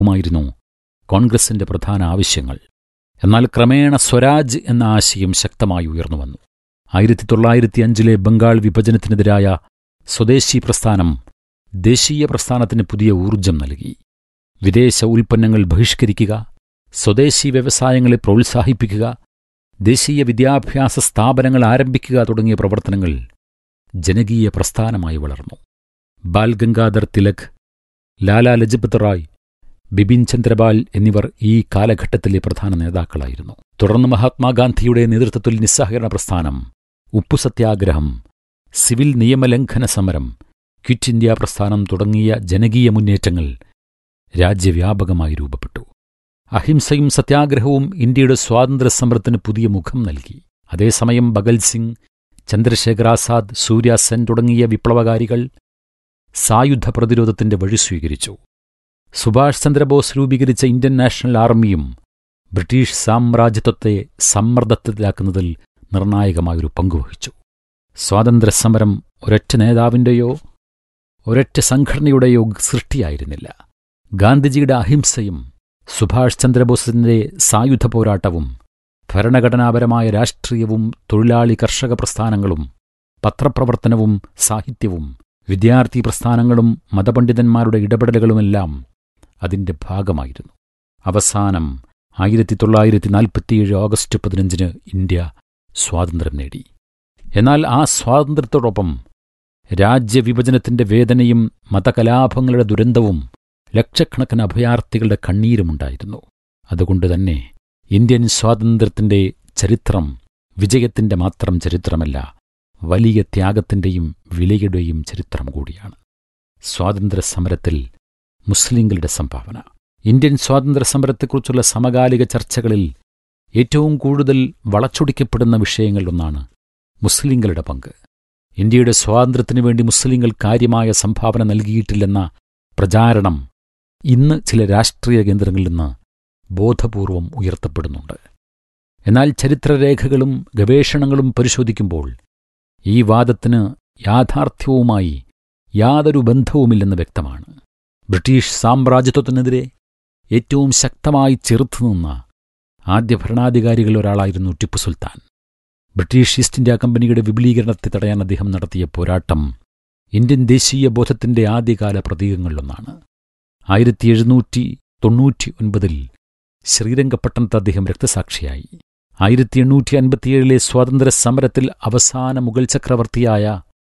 വിഭജിക്കലുമായിരുന്നു കോൺഗ്രസിന്റെ പ്രധാന ആവശ്യങ്ങൾ എന്നാൽ ക്രമേണ സ്വരാജ് എന്ന ആശയം ശക്തമായി ഉയർന്നുവന്നു ആയിരത്തി തൊള്ളായിരത്തി അഞ്ചിലെ ബംഗാൾ വിഭജനത്തിനെതിരായ സ്വദേശി പ്രസ്ഥാനം ദേശീയ പ്രസ്ഥാനത്തിന് പുതിയ ഊർജം നൽകി വിദേശ ഉൽപ്പന്നങ്ങൾ ബഹിഷ്കരിക്കുക സ്വദേശി വ്യവസായങ്ങളെ പ്രോത്സാഹിപ്പിക്കുക ദേശീയ വിദ്യാഭ്യാസ സ്ഥാപനങ്ങൾ ആരംഭിക്കുക തുടങ്ങിയ പ്രവർത്തനങ്ങൾ ജനകീയ പ്രസ്ഥാനമായി വളർന്നു ബാൽ ഗംഗാധർ തിലക് ലാലാ ലജ്പത് റായ് ബിപിൻ ചന്ദ്രപാൽ എന്നിവർ ഈ കാലഘട്ടത്തിലെ പ്രധാന നേതാക്കളായിരുന്നു തുടർന്ന് മഹാത്മാഗാന്ധിയുടെ നേതൃത്വത്തിൽ നിസ്സഹകരണ പ്രസ്ഥാനം ഉപ്പു സത്യാഗ്രഹം സിവിൽ നിയമലംഘന സമരം ക്വിറ്റ് ഇന്ത്യ പ്രസ്ഥാനം തുടങ്ങിയ ജനകീയ മുന്നേറ്റങ്ങൾ രാജ്യവ്യാപകമായി രൂപപ്പെട്ടു അഹിംസയും സത്യാഗ്രഹവും ഇന്ത്യയുടെ സ്വാതന്ത്ര്യ സമരത്തിന് പുതിയ മുഖം നൽകി അതേസമയം ഭഗൽ സിംഗ് ചന്ദ്രശേഖർ ആസാദ് സൂര്യ സെൻ തുടങ്ങിയ വിപ്ലവകാരികൾ സായുധ പ്രതിരോധത്തിന്റെ വഴി സ്വീകരിച്ചു സുഭാഷ് ചന്ദ്രബോസ് രൂപീകരിച്ച ഇന്ത്യൻ നാഷണൽ ആർമിയും ബ്രിട്ടീഷ് സാമ്രാജ്യത്വത്തെ സമ്മർദ്ദത്തിലാക്കുന്നതിൽ നിർണായകമായൊരു പങ്കുവഹിച്ചു സ്വാതന്ത്ര്യസമരം ഒരൊറ്റ നേതാവിൻ്റെയോ ഒരൊറ്റ സംഘടനയുടെയോ സൃഷ്ടിയായിരുന്നില്ല ഗാന്ധിജിയുടെ അഹിംസയും സുഭാഷ് ചന്ദ്രബോസിന്റെ സായുധ പോരാട്ടവും ഭരണഘടനാപരമായ രാഷ്ട്രീയവും തൊഴിലാളി കർഷക പ്രസ്ഥാനങ്ങളും പത്രപ്രവർത്തനവും സാഹിത്യവും വിദ്യാർത്ഥി പ്രസ്ഥാനങ്ങളും മതപണ്ഡിതന്മാരുടെ ഇടപെടലുകളുമെല്ലാം അതിന്റെ ഭാഗമായിരുന്നു അവസാനം ആയിരത്തി തൊള്ളായിരത്തി നാൽപ്പത്തിയേഴ് ഓഗസ്റ്റ് പതിനഞ്ചിന് ഇന്ത്യ സ്വാതന്ത്ര്യം നേടി എന്നാൽ ആ സ്വാതന്ത്ര്യത്തോടൊപ്പം രാജ്യവിഭജനത്തിന്റെ വേദനയും മതകലാപങ്ങളുടെ ദുരന്തവും ലക്ഷക്കണക്കിന് അഭയാർത്ഥികളുടെ കണ്ണീരുമുണ്ടായിരുന്നു അതുകൊണ്ടുതന്നെ ഇന്ത്യൻ സ്വാതന്ത്ര്യത്തിന്റെ ചരിത്രം വിജയത്തിന്റെ മാത്രം ചരിത്രമല്ല വലിയ ത്യാഗത്തിന്റെയും വിലയുടെയും ചരിത്രം കൂടിയാണ് സ്വാതന്ത്ര്യ സമരത്തിൽ മുസ്ലിങ്ങളുടെ സംഭാവന ഇന്ത്യൻ സ്വാതന്ത്ര്യ സമരത്തെക്കുറിച്ചുള്ള സമകാലിക ചർച്ചകളിൽ ഏറ്റവും കൂടുതൽ വളച്ചൊടിക്കപ്പെടുന്ന വിഷയങ്ങളിലൊന്നാണ് മുസ്ലിങ്ങളുടെ പങ്ക് ഇന്ത്യയുടെ സ്വാതന്ത്ര്യത്തിനു വേണ്ടി മുസ്ലിങ്ങൾ കാര്യമായ സംഭാവന നൽകിയിട്ടില്ലെന്ന പ്രചാരണം ഇന്ന് ചില രാഷ്ട്രീയ കേന്ദ്രങ്ങളിൽ നിന്ന് ബോധപൂർവം ഉയർത്തപ്പെടുന്നുണ്ട് എന്നാൽ ചരിത്രരേഖകളും ഗവേഷണങ്ങളും പരിശോധിക്കുമ്പോൾ ഈ വാദത്തിന് യാഥാർത്ഥ്യവുമായി യാതൊരു ബന്ധവുമില്ലെന്ന് വ്യക്തമാണ് ബ്രിട്ടീഷ് സാമ്രാജ്യത്വത്തിനെതിരെ ഏറ്റവും ശക്തമായി ചെറുത്തുനിന്ന ആദ്യ ഭരണാധികാരികളിൽ ഒരാളായിരുന്നു Tipu Sultan British East India കമ്പനിയുടെ വിപുലീകരണത്തെ തടയാൻ അദ്ദേഹം നടത്തിയ പോരാട്ടം ഇന്ത്യൻ ദേശീയ ബോധത്തിന്റെ ആദ്യകാല പ്രതീകങ്ങളിലൊന്നാണ് ആയിരത്തി എഴുന്നൂറ്റി തൊണ്ണൂറ്റി ഒൻപതിൽ ശ്രീരംഗപട്ടണത്ത് അദ്ദേഹം രക്തസാക്ഷിയായി ആയിരത്തി എണ്ണൂറ്റി അൻപത്തിയേഴിലെ സ്വാതന്ത്ര്യ സമരത്തിൽ അവസാന മുഗൾ ചക്രവർത്തിയായ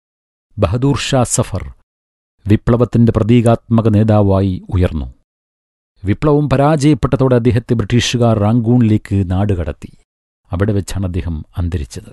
ബഹദൂർ ഷാ സഫർ വിപ്ലവത്തിന്റെ പ്രതീകാത്മക നേതാവായി ഉയർന്നു വിപ്ലവം പരാജയപ്പെട്ടതോടെ അദ്ദേഹത്തെ ബ്രിട്ടീഷുകാർ റാങ്കൂണിലേക്ക് നാടുകടത്തി അവിടെ വെച്ചാണ് അദ്ദേഹം അന്തരിച്ചത്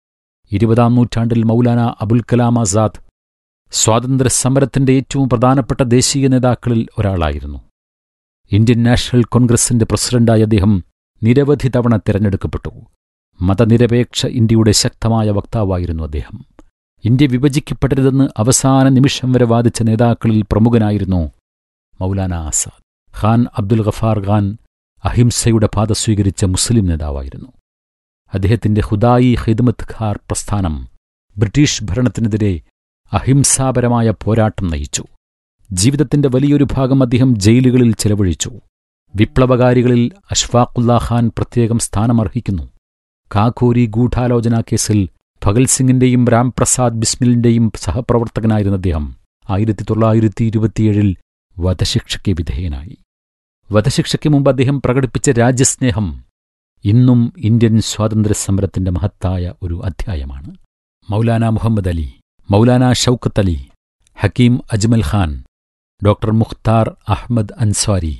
ഇരുപതാം നൂറ്റാണ്ടിൽ മൗലാന അബുൽ കലാം ആസാദ് സ്വാതന്ത്ര്യ സമരത്തിന്റെ ഏറ്റവും പ്രധാനപ്പെട്ട ദേശീയ നേതാക്കളിൽ ഒരാളായിരുന്നു ഇന്ത്യൻ നാഷണൽ കോൺഗ്രസിന്റെ പ്രസിഡന്റായി അദ്ദേഹം നിരവധി തവണ തിരഞ്ഞെടുക്കപ്പെട്ടു മതനിരപേക്ഷ ഇന്ത്യയുടെ ശക്തമായ വക്താവായിരുന്നു അദ്ദേഹം ഇന്ത്യ വിഭജിക്കപ്പെടരുതെന്ന് അവസാന നിമിഷം വരെ വാദിച്ച നേതാക്കളിൽ പ്രമുഖനായിരുന്നു മൗലാന ആസാദ് ഖാൻ അബ്ദുൽ ഗഫാർ ഖാൻ അഹിംസയുടെ പാത സ്വീകരിച്ച മുസ്ലിം നേതാവായിരുന്നു അദ്ദേഹത്തിന്റെ ഹുദായി ഹിദ്മത്ത് ഖാർ പ്രസ്ഥാനം ബ്രിട്ടീഷ് ഭരണത്തിനെതിരെ അഹിംസാപരമായ പോരാട്ടം നയിച്ചു ജീവിതത്തിന്റെ വലിയൊരു ഭാഗം അദ്ദേഹം ജയിലുകളിൽ ചെലവഴിച്ചു വിപ്ലവകാരികളിൽ അഷ്ഫാഖുല്ലാ ഖാൻ പ്രത്യേകം സ്ഥാനമർഹിക്കുന്നു കാക്കോരി ഗൂഢാലോചനാ കേസിൽ ഭഗത് സിംഗിന്റെയും രാംപ്രസാദ് ബിസ്മിലിന്റെയും സഹപ്രവർത്തകനായിരുന്ന അദ്ദേഹം ആയിരത്തി തൊള്ളായിരത്തി ഇരുപത്തിയേഴിൽ വധശിക്ഷയ്ക്ക് വിധേയനായി വധശിക്ഷയ്ക്ക് മുമ്പ് അദ്ദേഹം പ്രകടിപ്പിച്ച രാജ്യസ്നേഹം ഇന്നും ഇന്ത്യൻ സ്വാതന്ത്ര്യ സമരത്തിന്റെ മഹത്തായ ഒരു അധ്യായമാണ് മൗലാന മുഹമ്മദ് അലി മൗലാന ഷൌക്കത്ത് അലി ഹക്കീം അജ്മൽ ഖാൻ ഡോക്ടർ മുഖ്താർ അഹമ്മദ് അൻസ്വാരി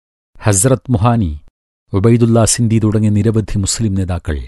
ഹസ്രത് മുഹാനി ഉബൈദുല്ല സിന്ദി തുടങ്ങിയ നിരവധി മുസ്ലിം നേതാക്കൾ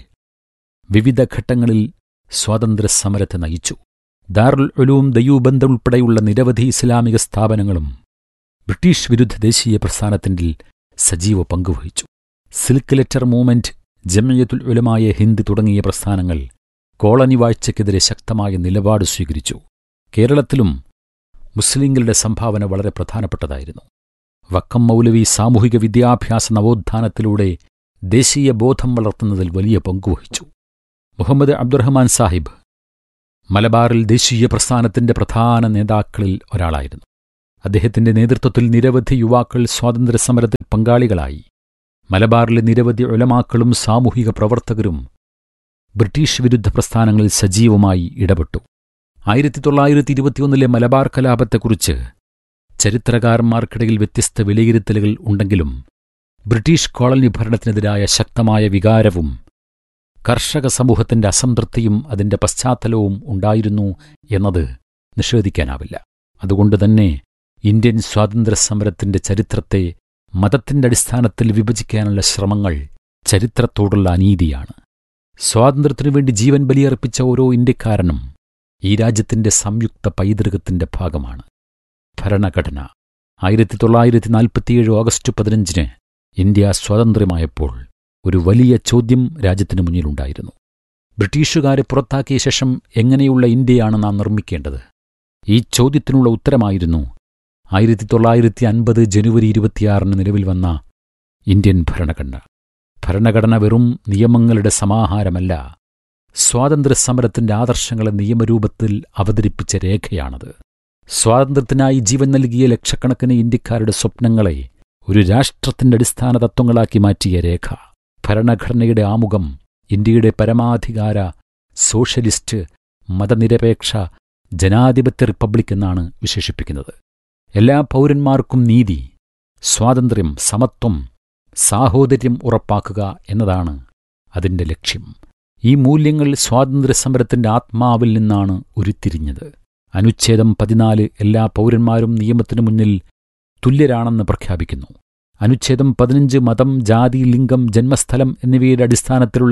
വിവിധ ഘട്ടങ്ങളിൽ സ്വാതന്ത്ര്യ സമരത്തെ നയിച്ചു ദാറുൽ ഉലൂം ദയൂബന്ധ ഉൾപ്പെടെയുള്ള നിരവധി ഇസ്ലാമിക സ്ഥാപനങ്ങളും ബ്രിട്ടീഷ് വിരുദ്ധ ദേശീയ പ്രസ്ഥാനത്തിൽ സജീവ പങ്കുവഹിച്ചു silk letter movement Jamiatul Ulama Hind തുടങ്ങിയ പ്രസ്ഥാനങ്ങൾ കോളനി വാഴ്ചയ്ക്കെതിരെ ശക്തമായ നിലപാട് സ്വീകരിച്ചു കേരളത്തിലും മുസ്ലിങ്ങളുടെ സംഭാവന വളരെ പ്രധാനപ്പെട്ടതായിരുന്നു വക്കം മൗലവി സാമൂഹിക വിദ്യാഭ്യാസ നവോത്ഥാനത്തിലൂടെ ദേശീയ ബോധം വളർത്തുന്നതിൽ വലിയ പങ്കുവഹിച്ചു മുഹമ്മദ് അബ്ദുറഹ്മാൻ സാഹിബ് മലബാറിൽ ദേശീയ പ്രസ്ഥാനത്തിന്റെ പ്രധാന നേതാക്കളിൽ ഒരാളായിരുന്നു അദ്ദേഹത്തിന്റെ നേതൃത്വത്തിൽ നിരവധി യുവാക്കൾ സ്വാതന്ത്ര്യസമരത്തിൽ പങ്കാളികളായി മലബാറിലെ നിരവധി ഉലമാക്കളും സാമൂഹിക പ്രവർത്തകരും ബ്രിട്ടീഷ് വിരുദ്ധ പ്രസ്ഥാനങ്ങളിൽ സജീവമായി ഇടപെട്ടു ആയിരത്തി തൊള്ളായിരത്തി ഇരുപത്തിയൊന്നിലെ മലബാർ കലാപത്തെക്കുറിച്ച് ചരിത്രകാരന്മാർക്കിടയിൽ വ്യത്യസ്ത വിലയിരുത്തലുകൾ ഉണ്ടെങ്കിലും ബ്രിട്ടീഷ് കോളനി ഭരണത്തിനെതിരായ ശക്തമായ വികാരവും കർഷക സമൂഹത്തിന്റെ അസംതൃപ്തിയും അതിന്റെ പശ്ചാത്തലവും ഉണ്ടായിരുന്നു എന്നത് നിഷേധിക്കാനാവില്ല അതുകൊണ്ട് തന്നെ ഇന്ത്യൻ സ്വാതന്ത്ര്യസമരത്തിന്റെ ചരിത്രത്തെ മതത്തിന്റെ അടിസ്ഥാനത്തിൽ വിഭജിക്കാനുള്ള ശ്രമങ്ങൾ ചരിത്രത്തോടുള്ള അനീതിയാണ് സ്വാതന്ത്ര്യത്തിനു വേണ്ടി ജീവൻ ബലിയർപ്പിച്ച ഓരോ ഇന്ത്യക്കാരനും ഈ രാജ്യത്തിന്റെ സംയുക്ത പൈതൃകത്തിന്റെ ഭാഗമാണ് ഭരണഘടന ആയിരത്തി തൊള്ളായിരത്തി നാൽപ്പത്തിയേഴ് ഓഗസ്റ്റ് പതിനഞ്ചിന് ഇന്ത്യ സ്വാതന്ത്ര്യമായപ്പോൾ ഒരു വലിയ ചോദ്യം രാജ്യത്തിനു മുന്നിലുണ്ടായിരുന്നു ബ്രിട്ടീഷുകാരെ പുറത്താക്കിയ ശേഷം എങ്ങനെയുള്ള ഇന്ത്യയാണ് നാം നിർമ്മിക്കേണ്ടത് ഈ ചോദ്യത്തിനുള്ള ഉത്തരമായിരുന്നു ആയിരത്തി തൊള്ളായിരത്തി അൻപത് ജനുവരി ഇരുപത്തിയാറിന് നിലവിൽ വന്ന ഇന്ത്യൻ ഭരണഘടന ഭരണഘടന വെറും നിയമങ്ങളുടെ സമാഹാരമല്ല സ്വാതന്ത്ര്യസമരത്തിന്റെ ആദർശങ്ങളെ നിയമരൂപത്തിൽ അവതരിപ്പിച്ച രേഖയാണത് സ്വാതന്ത്ര്യത്തിനായി ജീവൻ നൽകിയ ലക്ഷക്കണക്കിന് ഇന്ത്യക്കാരുടെ സ്വപ്നങ്ങളെ ഒരു രാഷ്ട്രത്തിന്റെ അടിസ്ഥാന തത്വങ്ങളാക്കി മാറ്റിയ രേഖ ഭരണഘടനയുടെ ആമുഖം ഇന്ത്യയുടെ പരമാധികാര സോഷ്യലിസ്റ്റ് മതനിരപേക്ഷ ജനാധിപത്യ റിപ്പബ്ലിക് എന്നാണ് വിശേഷിപ്പിക്കുന്നത് എല്ലാ പൗരന്മാർക്കും നീതി സ്വാതന്ത്ര്യം സമത്വം സാഹോദര്യം ഉറപ്പാക്കുക എന്നതാണ് അതിന്റെ ലക്ഷ്യം ഈ മൂല്യങ്ങൾ സ്വാതന്ത്ര്യസമരത്തിന്റെ ആത്മാവിൽ നിന്നാണ് ഉരുത്തിരിഞ്ഞത് അനുച്ഛേദം പതിനാല് എല്ലാ പൗരന്മാരും നിയമത്തിനു മുന്നിൽ തുല്യരാണെന്ന് പ്രഖ്യാപിക്കുന്നു അനുച്ഛേദം പതിനഞ്ച് മതം ജാതി ലിംഗം ജന്മസ്ഥലം എന്നിവയുടെ അടിസ്ഥാനത്തിലുള്ള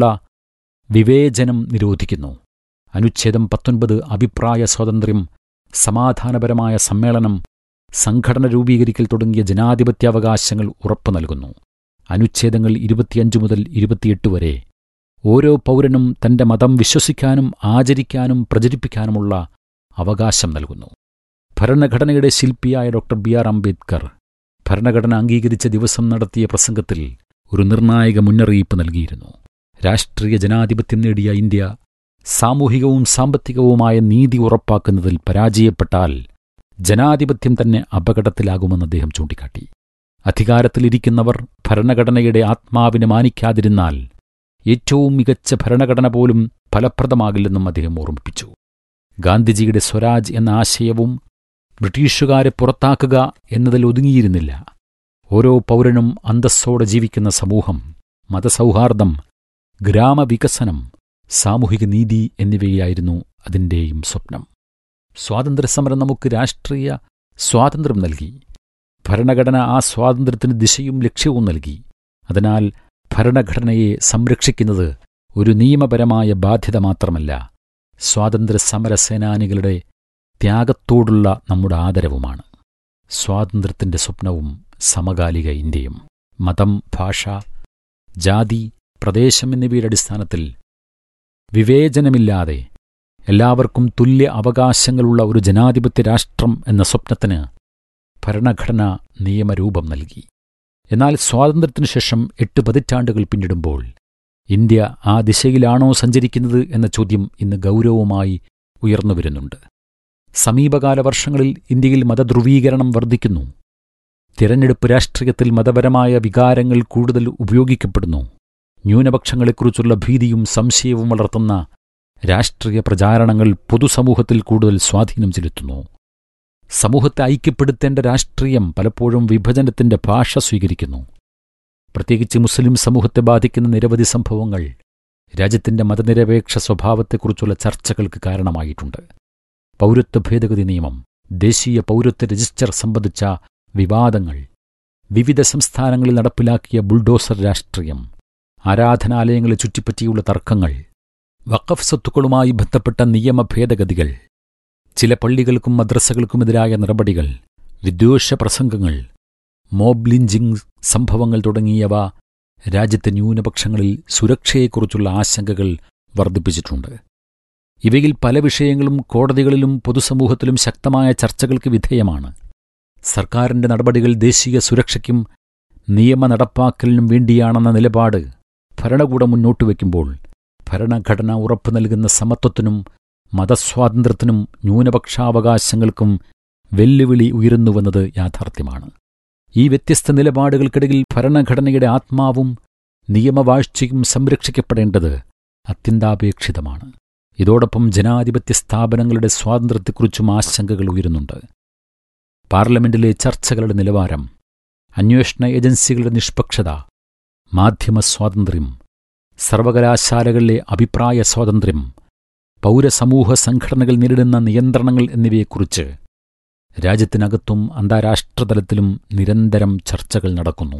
വിവേചനം നിരോധിക്കുന്നു അനുച്ഛേദം പത്തൊൻപത് അഭിപ്രായ സ്വാതന്ത്ര്യം സമാധാനപരമായ സമ്മേളനം സംഘടന രൂപീകരിക്കൽ തുടങ്ങിയ ജനാധിപത്യാവകാശങ്ങൾ ഉറപ്പു നൽകുന്നു അനുച്ഛേദങ്ങൾ ഇരുപത്തിയഞ്ച് മുതൽ ഇരുപത്തിയെട്ട് വരെ ഓരോ പൗരനും തന്റെ മതം വിശ്വസിക്കാനും ആചരിക്കാനും പ്രചരിപ്പിക്കാനുമുള്ള അവകാശം നൽകുന്നു ഭരണഘടനയുടെ ശില്പിയായ ഡോക്ടർ ബി ആർ അംബേദ്കർ ഭരണഘടന അംഗീകരിച്ച ദിവസം നടത്തിയ പ്രസംഗത്തിൽ ഒരു നിർണായക മുന്നറിയിപ്പ് നൽകിയിരുന്നു രാഷ്ട്രീയ ജനാധിപത്യം നേടിയ ഇന്ത്യ സാമൂഹികവും സാമ്പത്തികവുമായ നീതി ഉറപ്പാക്കുന്നതിൽ പരാജയപ്പെട്ടാൽ ജനാധിപത്യം തന്നെ അപകടത്തിലാകുമെന്ന് അദ്ദേഹം ചൂണ്ടിക്കാട്ടി അധികാരത്തിലിരിക്കുന്നവർ ഭരണഘടനയുടെ ആത്മാവിനെ മാനിക്കാതിരുന്നാൽ ഏറ്റവും മികച്ച ഭരണഘടന പോലും ഫലപ്രദമാകില്ലെന്നും അദ്ദേഹം ഓർമ്മിപ്പിച്ചു ഗാന്ധിജിയുടെ സ്വരാജ് എന്ന ആശയവും ബ്രിട്ടീഷുകാരെ പുറത്താക്കുക എന്നതിൽ ഒതുങ്ങിയിരുന്നില്ല ഓരോ പൗരനും അന്തസ്സോടെ ജീവിക്കുന്ന സമൂഹം മതസൗഹാർദ്ദം ഗ്രാമവികസനം സാമൂഹിക നീതി എന്നിവയായിരുന്നു അതിൻ്റെയും സ്വപ്നം സ്വാതന്ത്ര്യസമരം നമുക്ക് രാഷ്ട്രീയ സ്വാതന്ത്ര്യം നൽകി ഭരണഘടന ആ സ്വാതന്ത്ര്യത്തിന് ദിശയും ലക്ഷ്യവും നൽകി അതിനാൽ ഭരണഘടനയെ സംരക്ഷിക്കുന്നത് ഒരു നിയമപരമായ ബാധ്യത മാത്രമല്ല സ്വാതന്ത്ര്യ സമര സേനാനികളുടെ ത്യാഗത്തോടുള്ള നമ്മുടെ ആദരവുമാണ് സ്വാതന്ത്ര്യത്തിന്റെ സ്വപ്നവും സമകാലിക ഇന്ത്യയും മതം ഭാഷ ജാതി പ്രദേശം എന്നിവയുടെ അടിസ്ഥാനത്തിൽ വിവേചനമില്ലാതെ എല്ലാവർക്കും തുല്യ അവകാശങ്ങളുള്ള ഒരു ജനാധിപത്യ രാഷ്ട്രം എന്ന സ്വപ്നത്തിന് ഭരണഘടന നിയമരൂപം നൽകി എന്നാൽ സ്വാതന്ത്ര്യത്തിനു ശേഷം എട്ട് പതിറ്റാണ്ടുകൾ പിന്നിടുമ്പോൾ ഇന്ത്യ ആ ദിശയിലാണോ സഞ്ചരിക്കുന്നത് എന്ന ചോദ്യം ഇന്ന് ഗൗരവമായി ഉയർന്നുവരുന്നുണ്ട് സമീപകാല വർഷങ്ങളിൽ ഇന്ത്യയിൽ മതധ്രുവീകരണം വർദ്ധിക്കുന്നു തിരഞ്ഞെടുപ്പ് രാഷ്ട്രീയത്തിൽ മതപരമായ വികാരങ്ങൾ കൂടുതൽ ഉപയോഗിക്കപ്പെടുന്നു ന്യൂനപക്ഷങ്ങളെക്കുറിച്ചുള്ള ഭീതിയും സംശയവും വളർത്തുന്ന രാഷ്ട്രീയ പ്രചാരണങ്ങൾ പൊതുസമൂഹത്തിൽ കൂടുതൽ സ്വാധീനം ചെലുത്തുന്നു സമൂഹത്തെ ഐക്യപ്പെടുത്തേണ്ട രാഷ്ട്രീയം പലപ്പോഴും വിഭജനത്തിന്റെ ഭാഷ സ്വീകരിക്കുന്നു പ്രത്യേകിച്ച് മുസ്ലിം സമൂഹത്തെ ബാധിക്കുന്ന നിരവധി സംഭവങ്ങൾ രാജ്യത്തിന്റെ മതനിരപേക്ഷ സ്വഭാവത്തെക്കുറിച്ചുള്ള ചർച്ചകൾക്ക് കാരണമായിട്ടുണ്ട് പൗരത്വ ഭേദഗതി നിയമം ദേശീയ പൗരത്വ രജിസ്റ്റർ സംബന്ധിച്ച വിവാദങ്ങൾ വിവിധ സംസ്ഥാനങ്ങളിൽ നടപ്പിലാക്കിയ ബുൾഡോസർ രാഷ്ട്രീയം ആരാധനാലയങ്ങളെ ചുറ്റിപ്പറ്റിയുള്ള തർക്കങ്ങൾ വഖഫ് സ്വത്തുക്കളുമായി ബന്ധപ്പെട്ട നിയമ ഭേദഗതികൾ ചില പള്ളികൾക്കും മദ്രസകൾക്കുമെതിരായ നടപടികൾ വിദ്വേഷ പ്രസംഗങ്ങൾ മോബ് ലിഞ്ചിംഗ് സംഭവങ്ങൾ തുടങ്ങിയവ രാജ്യത്തെ ന്യൂനപക്ഷങ്ങളിൽ സുരക്ഷയെക്കുറിച്ചുള്ള ആശങ്കകൾ വർദ്ധിപ്പിച്ചിട്ടുണ്ട് ഇവയിൽ പല വിഷയങ്ങളും കോടതികളിലും പൊതുസമൂഹത്തിലും ശക്തമായ ചർച്ചകൾക്ക് വിധേയമാണ് സർക്കാരിന്റെ നടപടികൾ ദേശീയ സുരക്ഷയ്ക്കും നിയമ നടപ്പാക്കലിനും വേണ്ടിയാണെന്ന നിലപാട് ഭരണകൂടം മുന്നോട്ട് വയ്ക്കുമ്പോൾ ഭരണഘടന ഉറപ്പു നൽകുന്ന സമത്വത്തിനും മതസ്വാതന്ത്ര്യത്തിനും ന്യൂനപക്ഷാവകാശങ്ങൾക്കും വെല്ലുവിളി ഉയരുന്നുവെന്നത് യാഥാർത്ഥ്യമാണ് ഈ വ്യത്യസ്ത നിലപാടുകൾക്കിടയിൽ ഭരണഘടനയുടെ ആത്മാവും നിയമവാഴ്ചയും സംരക്ഷിക്കപ്പെടേണ്ടത് അത്യന്താപേക്ഷിതമാണ് ഇതോടൊപ്പം ജനാധിപത്യ സ്ഥാപനങ്ങളുടെ സ്വാതന്ത്ര്യത്തെക്കുറിച്ചും ആശങ്കകൾ ഉയരുന്നുണ്ട് പാർലമെന്റിലെ ചർച്ചകളുടെ നിലവാരം അന്വേഷണ ഏജൻസികളുടെ നിഷ്പക്ഷത മാധ്യമ സ്വാതന്ത്ര്യം സർവകലാശാലകളിലെ അഭിപ്രായ സ്വാതന്ത്ര്യം പൗരസമൂഹ സംഘടനകൾ നേരിടുന്ന നിയന്ത്രണങ്ങൾ എന്നിവയെക്കുറിച്ച് രാജ്യത്തിനകത്തും അന്താരാഷ്ട്രതലത്തിലും നിരന്തരം ചർച്ചകൾ നടക്കുന്നു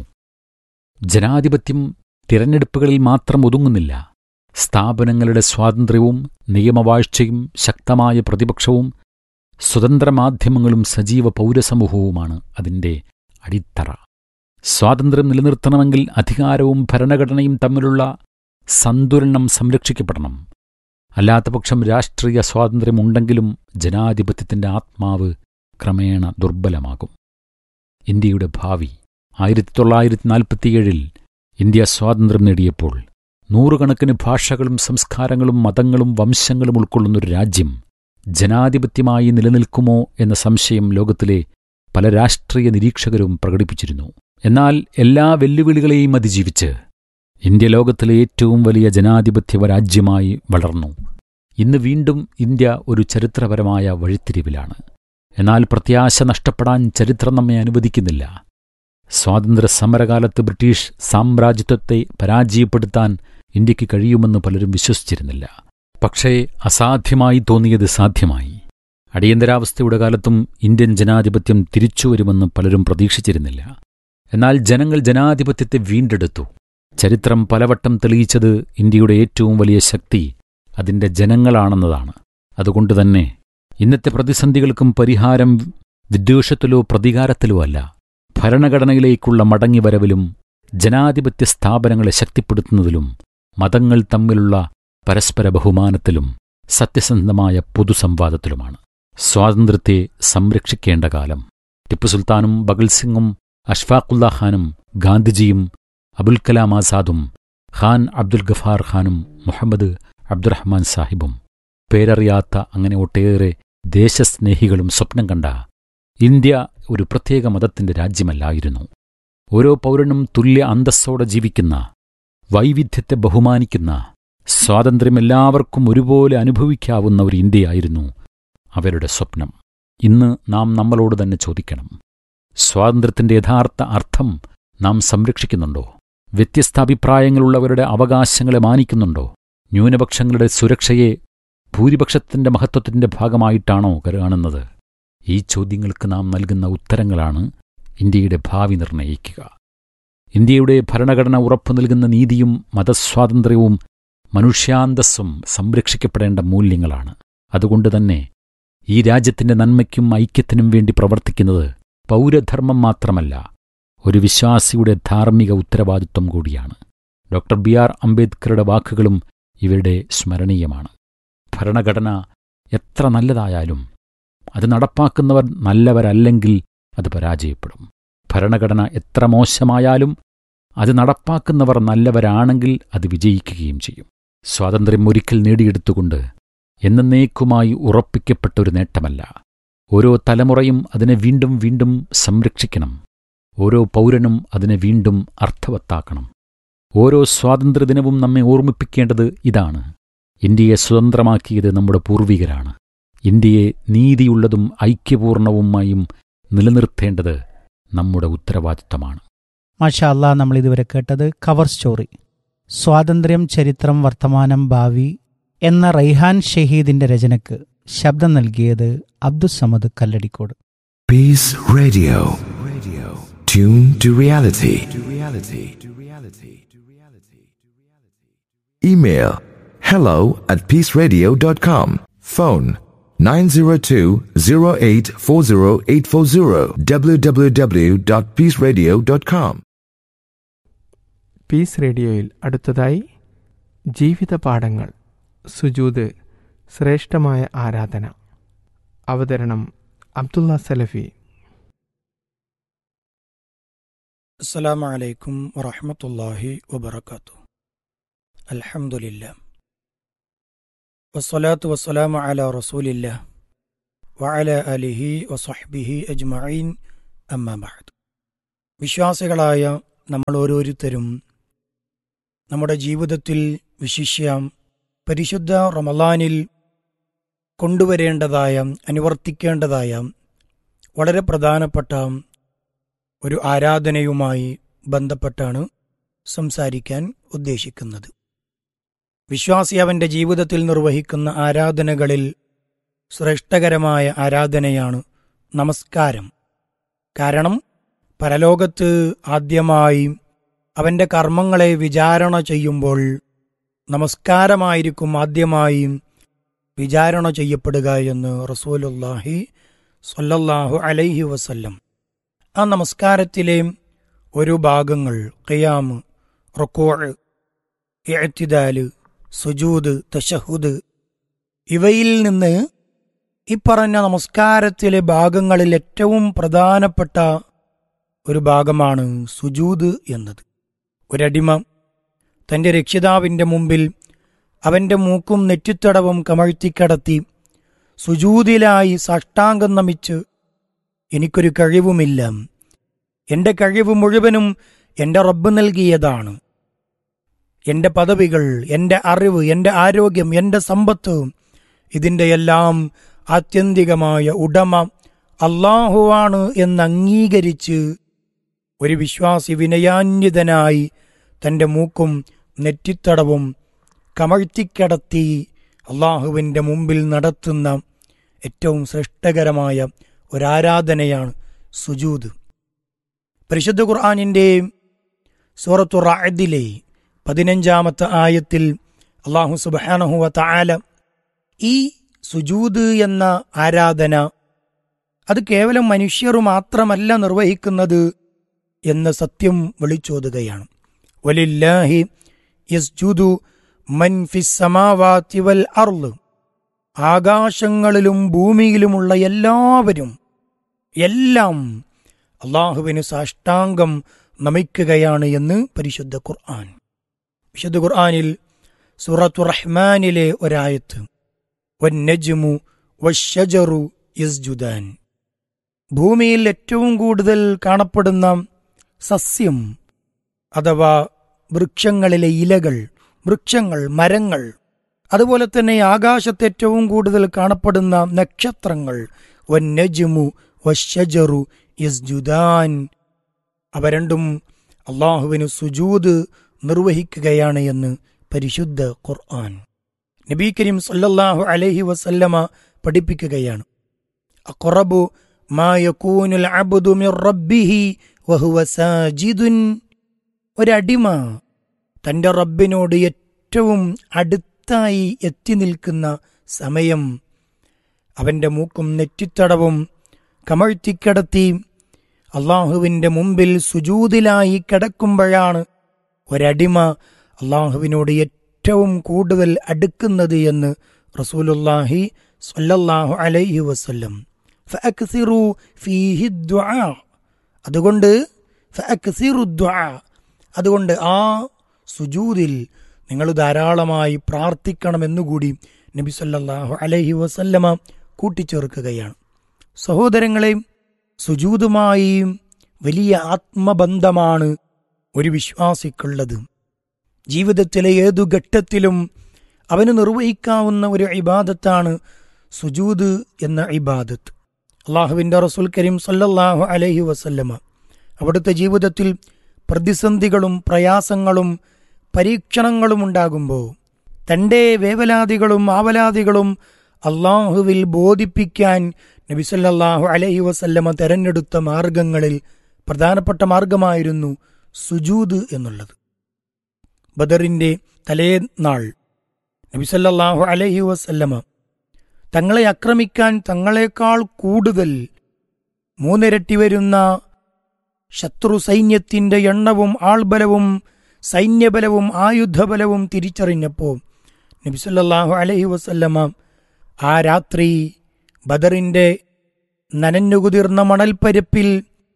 ജനാധിപത്യം തിരഞ്ഞെടുപ്പുകളിൽ മാത്രം ഒതുങ്ങുന്നില്ല സ്ഥാപനങ്ങളുടെ സ്വാതന്ത്ര്യവും നിയമവാഴ്ചയും ശക്തമായ പ്രതിപക്ഷവും സ്വതന്ത്ര മാധ്യമങ്ങളും സജീവ പൗരസമൂഹവുമാണ് അതിൻ്റെ അടിത്തറ സ്വാതന്ത്ര്യം നിലനിർത്തണമെങ്കിൽ അധികാരവും ഭരണഘടനയും തമ്മിലുള്ള സന്തുലനം സംരക്ഷിക്കപ്പെടണം അല്ലാത്തപക്ഷം രാഷ്ട്രീയ സ്വാതന്ത്ര്യമുണ്ടെങ്കിലും ജനാധിപത്യത്തിന്റെ ആത്മാവ് ക്രമേണ ദുർബലമാകും ഇന്ത്യയുടെ ഭാവി ആയിരത്തി തൊള്ളായിരത്തി നാൽപ്പത്തിയേഴിൽ ഇന്ത്യ സ്വാതന്ത്ര്യം നേടിയപ്പോൾ നൂറുകണക്കിന് ഭാഷകളും സംസ്കാരങ്ങളും മതങ്ങളും വംശങ്ങളും ഉൾക്കൊള്ളുന്നൊരു രാജ്യം ജനാധിപത്യമായി നിലനിൽക്കുമോ എന്ന സംശയം ലോകത്തിലെ പല രാഷ്ട്രീയ നിരീക്ഷകരും പ്രകടിപ്പിച്ചിരുന്നു എന്നാൽ എല്ലാ വെല്ലുവിളികളെയും അതിജീവിച്ച് ഇന്ത്യ ലോകത്തിലെ ഏറ്റവും വലിയ ജനാധിപത്യ രാജ്യമായി വളർന്നു ഇന്ന് വീണ്ടും ഇന്ത്യ ഒരു ചരിത്രപരമായ വഴിത്തിരിവിലാണ് എന്നാൽ പ്രത്യാശ നഷ്ടപ്പെടാൻ ചരിത്രം നമ്മെ അനുവദിക്കുന്നില്ല സ്വാതന്ത്ര്യ സമരകാലത്ത് ബ്രിട്ടീഷ് സാമ്രാജ്യത്വത്തെ പരാജയപ്പെടുത്താൻ ഇന്ത്യക്ക് കഴിയുമെന്ന് പലരും വിശ്വസിച്ചിരുന്നില്ല പക്ഷേ അസാധ്യമായി തോന്നിയത് സാധ്യമായി അടിയന്തരാവസ്ഥയുടെ കാലത്തും ഇന്ത്യൻ ജനാധിപത്യം തിരിച്ചുവരുമെന്ന് പലരും പ്രതീക്ഷിച്ചിരുന്നില്ല എന്നാൽ ജനങ്ങൾ ജനാധിപത്യത്തെ വീണ്ടെടുത്തു ചരിത്രം പലവട്ടം തെളിയിച്ചത് ഇന്ത്യയുടെ ഏറ്റവും വലിയ ശക്തി അതിന്റെ ജനങ്ങളാണെന്നതാണ് അതുകൊണ്ടുതന്നെ ഇന്നത്തെ പ്രതിസന്ധികൾക്കും പരിഹാരം വിദ്വേഷത്തിലോ പ്രതികാരത്തിലോ അല്ല ഭരണഘടനയിലേക്കുള്ള മടങ്ങിവരവിലും ജനാധിപത്യ സ്ഥാപനങ്ങളെ ശക്തിപ്പെടുത്തുന്നതിലും മതങ്ങൾ തമ്മിലുള്ള പരസ്പര ബഹുമാനത്തിലും സത്യസന്ധമായ പൊതുസംവാദത്തിലുമാണ് സ്വാതന്ത്ര്യത്തെ സംരക്ഷിക്കേണ്ട കാലം ടിപ്പു സുൽത്താനും ബഗൽ സിംഗും അഷ്ഫാഖുല്ല ഖാനും ഗാന്ധിജിയും അബുൽ കലാം ആസാദും ഖാൻ അബ്ദുൽ ഗഫാർ ഖാനും മുഹമ്മദ് അബ്ദുറഹ്മാൻ സാഹിബും പേരറിയാത്ത അങ്ങനെ ഒട്ടേറെ ദേശസ്നേഹികളും സ്വപ്നം കണ്ട ഇന്ത്യ ഒരു പ്രത്യേക മതത്തിന്റെ രാജ്യമല്ലായിരുന്നു ഓരോ പൗരനും തുല്യ അന്തസ്സോടെ ജീവിക്കുന്ന വൈവിധ്യത്തെ ബഹുമാനിക്കുന്ന സ്വാതന്ത്ര്യം എല്ലാവർക്കും ഒരുപോലെ അനുഭവിക്കാവുന്ന ഒരു ഇന്ത്യയായിരുന്നു അവരുടെ സ്വപ്നം ഇന്ന് നാം നമ്മളോട് തന്നെ ചോദിക്കണം സ്വാതന്ത്ര്യത്തിന്റെ യഥാർത്ഥ അർത്ഥം നാം സംരക്ഷിക്കുന്നുണ്ടോ വ്യത്യസ്ത അഭിപ്രായങ്ങളുള്ളവരുടെ അവകാശങ്ങളെ മാനിക്കുന്നുണ്ടോ ന്യൂനപക്ഷങ്ങളുടെ സുരക്ഷയെ ഭൂരിപക്ഷത്തിന്റെ മഹത്വത്തിന്റെ ഭാഗമായിട്ടാണോ കാണുന്നത് ഈ ചോദ്യങ്ങൾക്ക് നാം നൽകുന്ന ഉത്തരങ്ങളാണ് ഇന്ത്യയുടെ ഭാവി നിർണയിക്കുക ഇന്ത്യയുടെ ഭരണഘടന ഉറപ്പു നൽകുന്ന നീതിയും മതസ്വാതന്ത്ര്യവും മനുഷ്യാന്തസ്സും സംരക്ഷിക്കപ്പെടേണ്ട മൂല്യങ്ങളാണ് അതുകൊണ്ടുതന്നെ ഈ രാജ്യത്തിന്റെ നന്മയ്ക്കും ഐക്യത്തിനും വേണ്ടി പ്രവർത്തിക്കുന്നത് പൗരധർമ്മം മാത്രമല്ല ഒരു വിശ്വാസിയുടെ ധാർമ്മിക ഉത്തരവാദിത്വം കൂടിയാണ് ഡോക്ടർ ബി ആർ അംബേദ്കറുടെ വാക്കുകളും ഇവരുടെ സ്മരണീയമാണ് ഭരണഘടന എത്ര നല്ലതായാലും അത് നടപ്പാക്കുന്നവർ നല്ലവരല്ലെങ്കിൽ അത് പരാജയപ്പെടും ഭരണഘടന എത്ര മോശമായാലും അത് നടപ്പാക്കുന്നവർ നല്ലവരാണെങ്കിൽ അത് വിജയിക്കുകയും ചെയ്യും സ്വാതന്ത്ര്യം ഒരിക്കൽ നേടിയെടുത്തുകൊണ്ട് എന്നേക്കുമായി ഉറപ്പിക്കപ്പെട്ട ഒരു നേട്ടമല്ല ഓരോ തലമുറയും അതിനെ വീണ്ടും വീണ്ടും സംരക്ഷിക്കണം ഓരോ പൗരനും അതിനെ വീണ്ടും അർത്ഥവത്താക്കണം ഓരോ സ്വാതന്ത്ര്യദിനവും നമ്മെ ഓർമ്മിപ്പിക്കേണ്ടത് ഇതാണ് ഇന്ത്യയെ സ്വതന്ത്രമാക്കിയത് നമ്മുടെ പൂർവികരാണ് ഇന്ത്യയെ നീതിയുള്ളതും ഐക്യപൂർണവുമായും നിലനിർത്തേണ്ടത് നമ്മുടെ ഉത്തരവാദിത്തമാണ് മാഷാ അല്ലാ നമ്മൾ ഇതുവരെ കേട്ടത് കവർ സ്റ്റോറി സ്വാതന്ത്ര്യം ചരിത്രം വർത്തമാനം ഭാവി എന്ന റൈഹാൻ ഷഹീദിന്റെ രചനയ്ക്ക് ശബ്ദം നൽകിയത് Abdussamad Kalladikode Peace Radio. Radio. Tune to reality. To reality. To reality. To reality. Email hello at peaceradio.com. Phone 902-0840840 www.peaceradio.com. Peace റേഡിയോയിൽ അടുത്തതായി ജീവിത പാഠങ്ങൾ സുജൂത് ശ്രേഷ്ഠമായ ആരാധന അവതരണം അബ്ദുള്ള സലഫി السلام عليكم ورحمة الله وبركاته الحمد لله والصلاة والسلام على رسول الله വഅല അലിഹി വസഹ്ബിഹി അജ്മഈൻ അമ്മ ബഅദ് വിശ്വാസികളായ നമ്മൾ ഓരോരുത്തരും നമ്മുടെ ജീവിതത്തിൽ വിശിഷ്യ പരിശുദ്ധ റമലാനിൽ കൊണ്ടുവരേണ്ടതായ അനുവർത്തിക്കേണ്ടതായ വളരെ പ്രധാനപ്പെട്ട ഒരു ആരാധനയുമായി ബന്ധപ്പെട്ടാണ് സംസാരിക്കാൻ ഉദ്ദേശിക്കുന്നത് വിശ്വാസി അവന്റെ ജീവിതത്തിൽ നിർവഹിക്കുന്ന ആരാധനകളിൽ ശ്രേഷ്ഠകരമായ ആരാധനയാണ് നമസ്കാരം കാരണം പരലോകത്ത് ആദ്യമായി അവന്റെ കർമ്മങ്ങളെ വിചാരണ ചെയ്യുമ്പോൾ നമസ്കാരമായിരിക്കും ആദ്യമായി വിചാരണ ചെയ്യപ്പെടുക എന്ന് റസൂലുല്ലാഹി സ്വല്ലല്ലാഹു അലൈഹി വസല്ലം ആ നമസ്കാരത്തിലെ ഒരു ഭാഗങ്ങൾ ഖിയാം റുക്കോഴ് ഇഅ്തിദാല് സുജൂദ് തശഹുദ് ഇവയിൽ നിന്ന് ഈ പറഞ്ഞ നമസ്കാരത്തിലെ ഭാഗങ്ങളിൽ ഏറ്റവും പ്രധാനപ്പെട്ട ഒരു ഭാഗമാണ് സുജൂദ് എന്നത് ഒരടിമ തന്റെ രക്ഷിതാവിന്റെ മുമ്പിൽ അവന്റെ മൂക്കും നെറ്റിത്തടവും കമഴ്ത്തിക്കടത്തി സുജൂതിലായി സാഷ്ടാംഗം നമിച്ച് എനിക്കൊരു കഴിവുമില്ല എന്റെ കഴിവ് മുഴുവനും എന്റെ റബ്ബ് നൽകിയതാണ് എന്റെ പദവികൾ എന്റെ അറിവ് എന്റെ ആരോഗ്യം എന്റെ സമ്പത്ത് ഇതിന്റെ എല്ലാം ആത്യന്തികമായ ഉടമ അള്ളാഹുവാണ് എന്ന് അംഗീകരിച്ച് ഒരു വിശ്വാസി വിനയാന്വിതനായി തന്റെ മൂക്കും നെറ്റിത്തടവും കമഴ്ത്തിക്കടത്തി അള്ളാഹുവിൻ്റെ മുമ്പിൽ നടത്തുന്ന ഏറ്റവും ശ്രേഷ്ഠകരമായ ഒരാരാധനയാണ് സുജൂദ് പരിശുദ്ധ ഖുർആാനിൻ്റെ സൂറത്തു റാദിലെ പതിനഞ്ചാമത്തെ ആയത്തിൽ അള്ളാഹു സുബാനഹുവ താല ഈ സുജൂദ് എന്ന ആരാധന അത് കേവലം മനുഷ്യർ മാത്രമല്ല നിർവഹിക്കുന്നത് എന്ന സത്യം വിളിച്ചോതുകയാണ് വലില്ലാഹി യസ്ജുദു മൻ ഫിസ്സമാവാതി വൽ അർള് ആകാശങ്ങളിലും ഭൂമിയിലുമുള്ള എല്ലാവരും എല്ലാം അള്ളാഹുവിന് സാഷ്ടാംഗം നമിക്കുകയാണ് എന്ന് പരിശുദ്ധ ഖുർആൻ വിശുദ്ധ ഖുർആനിൽ സൂറത്തു റഹ്മാനിലെ ഒരായത്ത് വന്നജ്മു വഷജറു യസ്ജുദാൻ ഭൂമിയിൽ ഏറ്റവും കൂടുതൽ കാണപ്പെടുന്ന സസ്യം അഥവാ വൃക്ഷങ്ങളിലെ ഇലകൾ വൃക്ഷങ്ങൾ മരങ്ങൾ അതുപോലെ തന്നെ ആകാശത്ത് ഏറ്റവും കൂടുതൽ കാണപ്പെടുന്ന നക്ഷത്രങ്ങൾ വന്നജുമു വഷജറു യസ്ജുദാൻ അവ രണ്ടും അള്ളാഹുവിന് സുജൂദ് നിർവഹിക്കുകയാണ് എന്ന് പരിശുദ്ധ ഖുർആൻ നബി കരീം സല്ലല്ലാഹു അലൈഹി വസല്ലമ പഠിപ്പിക്കുകയാണ് അഖറബു മാ യകൂനുൽ അബ്ദു മിർ റബ്ബിഹി വഹുവ സാജിദുൻ ഒരടിമ തന്റെ റബ്ബിനോട് ഏറ്റവും അടുത്തായി എത്തി നിൽക്കുന്ന സമയം അവന്റെ മൂക്കും നെറ്റിത്തടവും കമഴ്ത്തിക്കിടത്തി അള്ളാഹുവിന്റെ മുമ്പിൽ സുജൂതിലായി കിടക്കുമ്പോഴാണ് ഒരടിമ അള്ളാഹുവിനോട് ഏറ്റവും കൂടുതൽ അടുക്കുന്നത് എന്ന് റസൂലുല്ലാഹി സ്വല്ലല്ലാഹു അലൈഹി വസല്ലം ഫഅക്സിറു ഫീഹി ദുആ അതുകൊണ്ട് ഫഅക്സിറു ദുആ അതുകൊണ്ട് ആ സുജൂദിൽ നിങ്ങൾ ധാരാളമായി പ്രാർത്ഥിക്കണമെന്നുകൂടി നബി സല്ലല്ലാഹു അലൈഹി വസല്ലമ കൂട്ടിച്ചേർക്കുകയാണ് സഹോദരങ്ങളെ സുജൂതുമായി വലിയ ആത്മബന്ധമാണ് ഒരു വിശ്വാസിക്കുള്ളത് ജീവിതത്തിലെ ഏതു ഘട്ടത്തിലും അവന് നിർവഹിക്കാവുന്ന ഒരു ഇബാദത്താണ് സുജൂദ് എന്ന ഇബാദത്ത് അള്ളാഹുവിൻ്റെ റസൂൽ കരീം സല്ലല്ലാഹു അലൈഹി വസല്ലമ അവിടുത്തെ ജീവിതത്തിൽ പ്രതിസന്ധികളും പ്രയാസങ്ങളും പരീക്ഷണങ്ങളും ഉണ്ടാകുമ്പോൾ തൻ്റെ വേവലാതികളും ആവലാതികളും അള്ളാഹുവിൽ ബോധിപ്പിക്കാൻ നബി സല്ലല്ലാഹു അലൈഹി വസല്ലമ തെരഞ്ഞെടുത്ത മാർഗങ്ങളിൽ പ്രധാനപ്പെട്ട മാർഗമായിരുന്നു സുജൂദ് എന്നുള്ളത് ബദറിന്റെ തലേനാൾ നബിസല്ലാഹു അലൈഹി വസല്ലമ തങ്ങളെ ആക്രമിക്കാൻ തങ്ങളെക്കാൾ കൂടുതൽ മൂന്നിരട്ടി വരുന്ന ശത്രു സൈന്യത്തിന്റെ എണ്ണവും ആൾബലവും സൈന്യബലവും ആയുധബലവും തിരിച്ചറിഞ്ഞപ്പോൾ നബിസല്ലാഹു അലൈഹി വസല്ലമ ആ രാത്രി ബദറിന്റെ നനഞ്ഞുകുതിർന്ന മണൽപ്പരപ്പിൽ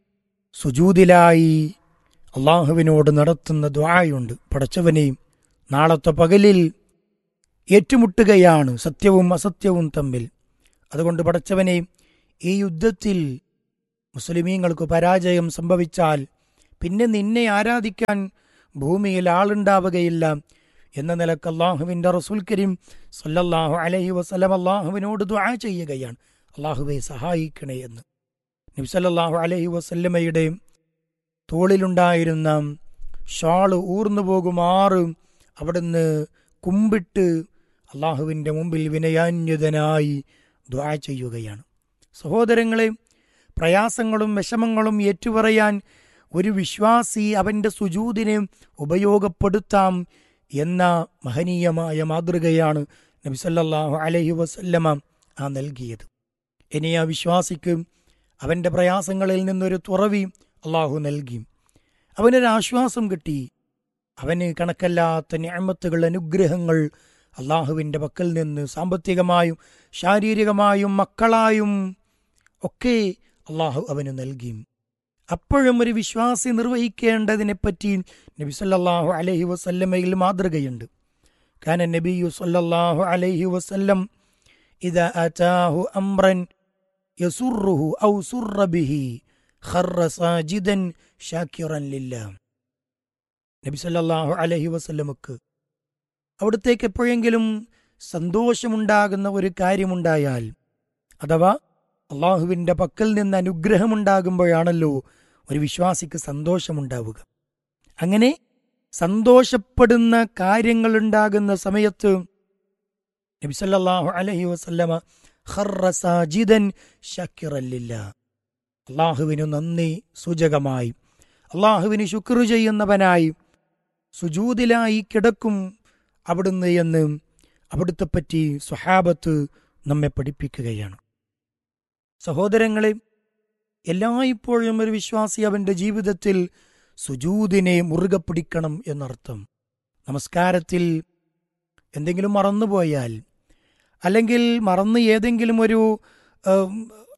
സുജൂതിലായി അള്ളാഹുവിനോട് നടത്തുന്ന ദ്വായുണ്ട് പടച്ചവനെയും നാളത്തെ പകലിൽ ഏറ്റുമുട്ടുകയാണ് സത്യവും അസത്യവും തമ്മിൽ അതുകൊണ്ട് പടച്ചവനെ ഈ യുദ്ധത്തിൽ മുസ്ലിമീങ്ങൾക്ക് പരാജയം സംഭവിച്ചാൽ പിന്നെ നിന്നെ ആരാധിക്കാൻ ഭൂമിയിൽ ആളുണ്ടാവുകയില്ല എന്ന നിലക്ക് അള്ളാഹുവിൻ്റെ റസൂൽ കരീം സല്ലല്ലാഹു അലൈഹി വസല്ലം അള്ളാഹുവിനോട് ദുആ ചെയ്യുകയാണ് അള്ളാഹുവെ സഹായിക്കണേ എന്ന് നബി സല്ലല്ലാഹു അലൈഹി വസല്ലമയുടെ തോളിലുണ്ടായിരുന്ന ഷാള് ഊർന്നു പോകുമാറ് അവിടുന്ന് കുമ്പിട്ട് അള്ളാഹുവിൻ്റെ മുമ്പിൽ വിനയാന്യതനായി ദ്വാ ചെയ്യുകയാണ് സഹോദരങ്ങളെ പ്രയാസങ്ങളും വിഷമങ്ങളും ഏറ്റുപറയാൻ ഒരു വിശ്വാസി അവൻ്റെ സുജൂതിനെ ഉപയോഗപ്പെടുത്താം എന്ന മഹനീയമായ മാതൃകയാണ് നബി സല്ലല്ലാഹു അലൈഹി വസല്ലമ ആ നൽകിയത് ഇനി ആ വിശ്വാസിക്ക് അവൻ്റെ പ്രയാസങ്ങളിൽ നിന്നൊരു തുറവി അള്ളാഹു നൽകി അവനൊരു ആശ്വാസം കിട്ടി അവന് കണക്കല്ലാത്ത ഞാമത്തുകൾ അനുഗ്രഹങ്ങൾ അള്ളാഹുവിൻ്റെ പക്കൽ നിന്ന് സാമ്പത്തികമായും ശാരീരികമായും മക്കളായും ഒക്കെ അള്ളാഹു അവന് നൽകി അപ്പോഴും ഒരു വിശ്വാസി നിർവഹിക്കേണ്ടതിനെപ്പറ്റി നബി സല്ലല്ലാഹു അലൈഹി വസല്ലമയിൽ മാതൃകയുണ്ട് കാന നബിയു സല്ലല്ലാഹു അലൈഹി വസല്ലം ഇദാ അതാഹു അംറൻ യസുറുഹു ഔ സുറ ബിഹി ഖറ സാജിദൻ ഷാക്കിറൻ ലില്ലാ നബി സല്ലല്ലാഹു അലൈഹി വസല്ലമക്ക് അവിടത്തേക്ക് എപ്പോഴെങ്കിലും സന്തോഷമുണ്ടാകുന്ന ഒരു കാര്യമുണ്ടായാൽ അഥവാ അള്ളാഹുവിൻ്റെ പക്കൽ നിന്ന് അനുഗ്രഹമുണ്ടാകുമ്പോഴാണല്ലോ ഒരു വിശ്വാസിക്ക് സന്തോഷമുണ്ടാവുക അങ്ങനെ സന്തോഷപ്പെടുന്ന കാര്യങ്ങൾ ഉണ്ടാകുന്ന സമയത്ത് നബി സല്ലല്ലാഹു അലൈഹി വസല്ലമ ഖറ സാജിദൻ ഷക്കിറല്ലില്ല അള്ളാഹുവിനു നന്ദി സൂചകമായി അള്ളാഹുവിന് ശുക്ർ ചെയ്യുന്നവനായി സുജൂതിലായി കിടക്കും അവിടുന്ന് എന്ന് അവിടുത്തെ പറ്റി സ്വഹാബത്ത് നമ്മെ പഠിപ്പിക്കുകയാണ് സഹോദരങ്ങളെ എല്ലായ്പ്പോഴും ഒരു വിശ്വാസി അവന്റെ ജീവിതത്തിൽ സുജൂതിനെ മുറുകെ പിടിക്കണം എന്നർത്ഥം നമസ്കാരത്തിൽ എന്തെങ്കിലും മറന്നുപോയാൽ അല്ലെങ്കിൽ മറന്ന് ഏതെങ്കിലും ഒരു ഉം,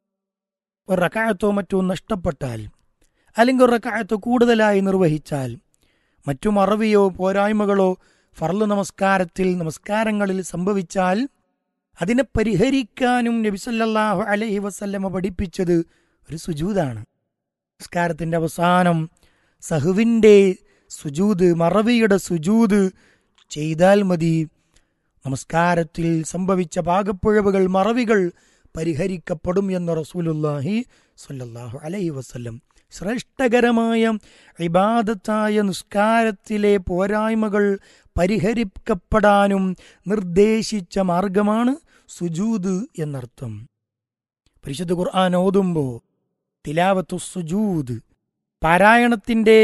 ഒരു റക്കായത്തോ മറ്റോ നഷ്ടപ്പെട്ടാൽ അല്ലെങ്കിൽ ഒരു റക്കായത്തോ കൂടുതലായി നിർവഹിച്ചാൽ മറ്റു മറവിയോ പോരായ്മകളോ ഫർള് നമസ്കാരത്തിൽ നമസ്കാരങ്ങളിൽ സംഭവിച്ചാൽ അതിനെ പരിഹരിക്കാനും നബിസല്ലാഹു അലൈഹി വസല്ലമ പഠിപ്പിച്ചത് ഒരു സുജൂതാണ് നമസ്കാരത്തിന്റെ അവസാനം സഹുവിൻ്റെ സുജൂത് മറവിയുടെ സുജൂത് ചെയ്താൽ മതി നമസ്കാരത്തിൽ സംഭവിച്ച പാകപ്പിഴവുകൾ മറവികൾ പരിഹരിക്കപ്പെടും എന്ന് റസൂലുല്ലാഹി സ്വല്ലല്ലാഹു അലൈഹി വസല്ലം ശ്രേഷ്ഠകരമായ ഇബാദത്തായ നിസ്കാരത്തിലെ പോരായ്മകൾ പരിഹരിക്കപ്പെടാനും നിർദ്ദേശിച്ച മാർഗമാണ് സുജൂദ് എന്നർത്ഥം പരിശുദ്ധ ഖുർആൻ ഓതുമ്പോൾ തിലാവത്തു സുജൂദ് പാരായണത്തിന്റെ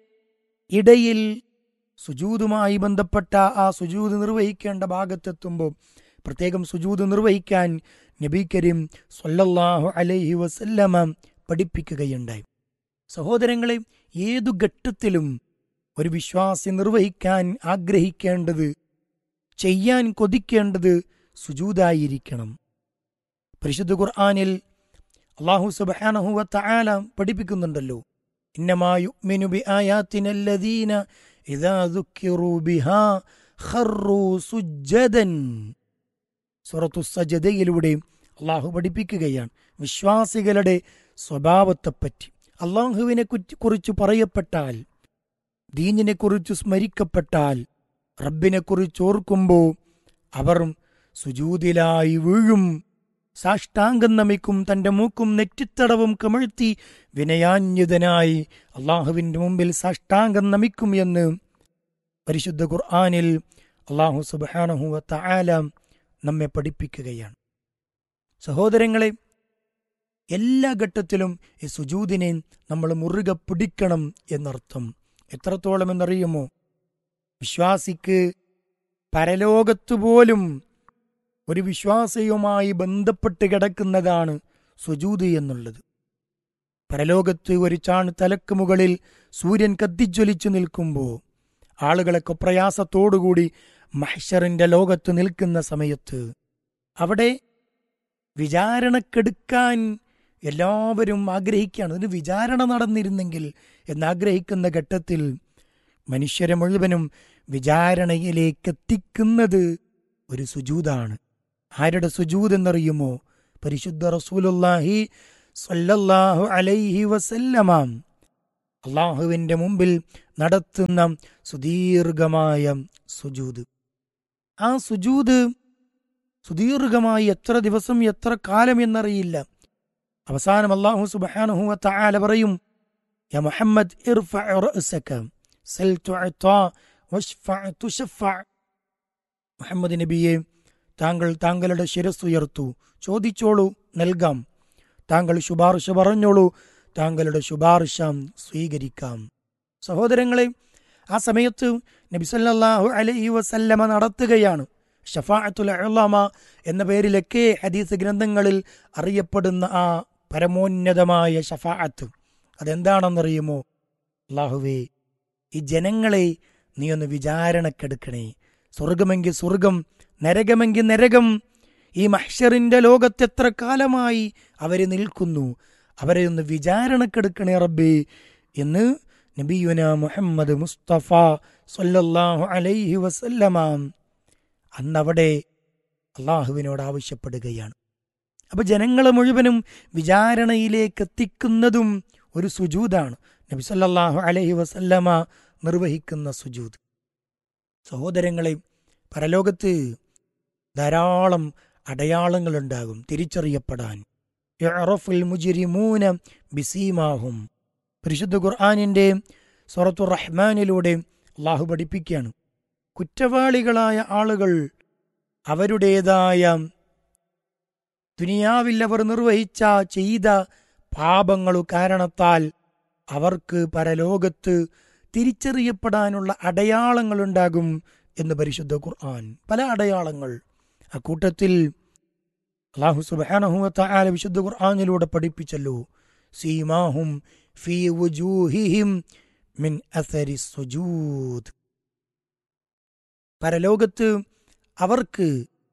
ഇടയിൽ സുജൂതുമായി ബന്ധപ്പെട്ട ആ സുജൂദ് നിർവഹിക്കേണ്ട ഭാഗത്തെത്തുമ്പോൾ പ്രത്യേകം സുജൂദ് നിർവഹിക്കാൻ നബി കരീം സല്ലല്ലാഹു അലൈഹി വസല്ലമ പഠിപ്പിക്കുകയുണ്ടായി സഹോദരങ്ങളെ ഏതു ഘട്ടത്തിലും ഒരു വിശ്വാസി നിർവഹിക്കാൻ ആഗ്രഹിക്കേണ്ടത് ചെയ്യാൻ കൊതിക്കേണ്ടത് സുജൂതായിരിക്കണം പരിശുദ്ധ ഖുർആനിൽ അള്ളാഹു സുബ്ഹാനഹു വ തആല പഠിപ്പിക്കുന്നുണ്ടല്ലോ ഇന്നമാ യുഅ്മിനു ബിആയാത്തിനല്ലദീന ഇദാ ദുക്കിറൂ ബിഹാ ഖറൂ സുജ്ജദൻ സൂറത്തു സജദയിലൂടെ അള്ളാഹു പഠിപ്പിക്കുകയാണ് വിശ്വാസികളുടെ സ്വഭാവത്തെപ്പറ്റി അള്ളാഹുവിനെ കുറ്റി- കുറിച്ച് പറയപ്പെട്ടാൽ ദീനിനെ കുറിച്ച് സ്മരിക്കപ്പെട്ടാൽ റബ്ബിനെ കുറിച്ച് ഓർക്കുമ്പോൾ അവർ സുജൂതിലായി വീഴും സാഷ്ടാംഗം നമിക്കും തന്റെ മൂക്കും നെറ്റിത്തടവും കമഴ്ത്തി വിനയാന്യുതനായി അള്ളാഹുവിന്റെ മുമ്പിൽ സാഷ്ടാംഗം നമിക്കും എന്ന് പരിശുദ്ധ ഖുർആാനിൽ അള്ളാഹു സുബാനഹു തആല നമ്മെ പഠിപ്പിക്കുകയാണ് സഹോദരങ്ങളെ എല്ലാ ഘട്ടത്തിലും ഈ സുജൂദിനെ നമ്മൾ മുറുകെ പിടിക്കണം എന്നർത്ഥം എത്രത്തോളം എന്നറിയുമോ വിശ്വാസിക്ക് പരലോകത്തു പോലും ഒരു വിശ്വാസിയുമായി ബന്ധപ്പെട്ട് കിടക്കുന്നതാണ് സുജൂത് എന്നുള്ളത് പരലോകത്ത് ഒരു ചാണ് തലക്ക് മുകളിൽ സൂര്യൻ കത്തിജ്വലിച്ചു നിൽക്കുമ്പോൾ ആളുകളൊക്കെ പ്രയാസത്തോടുകൂടി മഹ്ഷറിന്റെ ലോകത്ത് നിൽക്കുന്ന സമയത്ത് അവിടെ വിചാരണക്കെടുക്കാൻ എല്ലാവരും ആഗ്രഹിക്കുകയാണ് ഒരു വിചാരണ നടന്നിരുന്നെങ്കിൽ എന്നാഗ്രഹിക്കുന്ന ഘട്ടത്തിൽ മനുഷ്യരെ മുഴുവനും വിചാരണയിലേക്ക് എത്തിക്കുന്നത് ഒരു സുജൂതാണ് ആരുടെ സുജൂത് എന്നറിയുമോ പരിശുദ്ധ റസൂലുല്ലാഹി സല്ലല്ലാഹു അലൈഹി വസല്ലമാം അള്ളാഹുവിൻ്റെ മുമ്പിൽ നടത്തുന്ന സുദീർഘമായ സുജൂദ് ആ സുജൂദ് സുദീർഘമായി എത്ര ദിവസം എത്ര കാലം എന്നറിയില്ല അവസാനം അള്ളാഹു സുബ്ഹാനഹു വതആല പറയും യാ മുഹമ്മദ് ഇർഫഅ റഅസക സൽ തുഅതാ വഷ്ഫഅ തുശഫഅ മുഹമ്മദ് നബിയെ താങ്കൾ താങ്കളുടെ ശിരസ് ഉയർത്തു ചോദിച്ചോളൂ നൽകാം താങ്കൾ ശുപാർശ പറഞ്ഞോളൂ താങ്കളുടെ ശുപാർശ സ്വീകരിക്കാം സഹോദരങ്ങളെ ആ സമയത്ത് നബി സല്ലല്ലാഹു അലൈഹി വസല്ലമ നടത്തുകയാണ് ഷഫാഅത്തുൽ അഅ്ലമ എന്ന പേരിലൊക്കെ ഹദീസ് ഗ്രന്ഥങ്ങളിൽ അറിയപ്പെടുന്ന ആ പരമോന്നതമായ ഷഫാഅത്ത് അതെന്താണെന്നറിയുമോ അള്ളാഹുവേ ഈ ജനങ്ങളെ നീ ഒന്ന് വിചാരണക്കെടുക്കണേ സ്വർഗമെങ്കിൽ സ്വർഗം നരകമെങ്കിൽ നരകം ഈ മഹ്ഷറിന്റെ ലോകത്ത് എത്ര കാലമായി അവര് നിൽക്കുന്നു അവരെ ഒന്ന് വിചാരണക്കെടുക്കണേ റബ്ബേ എന്ന് നബിയുന മുഹമ്മദ് മുസ്തഫ സല്ലല്ലാഹു അലൈഹി വസല്ലമ അന്നവിടെ അള്ളാഹുവിനോട് ആവശ്യപ്പെടുകയാണ് അപ്പൊ ജനങ്ങളെ മുഴുവനും വിചാരണയിലേക്ക് എത്തിക്കുന്നതും ഒരു സുജൂതാണ് നബി സല്ലല്ലാഹു അലൈഹി വസല്ലമ നിർവഹിക്കുന്ന സുജൂദ് സഹോദരങ്ങളെ പരലോകത്ത് ധാരാളം അടയാളങ്ങളുണ്ടാകും തിരിച്ചറിയപ്പെടാൻ യഅറഫുൽ മുജ്രിമൂന ബിസീമാഹും പരിശുദ്ധ ഖുർആാനിൻ്റെ സൊറത്തു റഹ്മാനിലൂടെ അള്ളാഹു പഠിപ്പിക്കുകയാണ് കുറ്റവാളികളായ ആളുകൾ അവരുടേതായ ദുനിയാവിൽ അവർ നിർവഹിച്ച ചെയ്ത പാപങ്ങളു കാരണത്താൽ അവർക്ക് പരലോകത്ത് തിരിച്ചറിയപ്പെടാനുള്ള അടയാളങ്ങളുണ്ടാകും എന്ന് പരിശുദ്ധ ഖുർആൻ പല അടയാളങ്ങൾ അക്കൂട്ടത്തിൽ അള്ളാഹു സുബാനഹുല വിശുദ്ധ ഖുർആാനിലൂടെ പഠിപ്പിച്ചല്ലോ സീമാഹും ഫീ വുജൂഹിഹിം മിൻ അസരി സുജൂദ് പരലോകത്ത് അവർക്ക്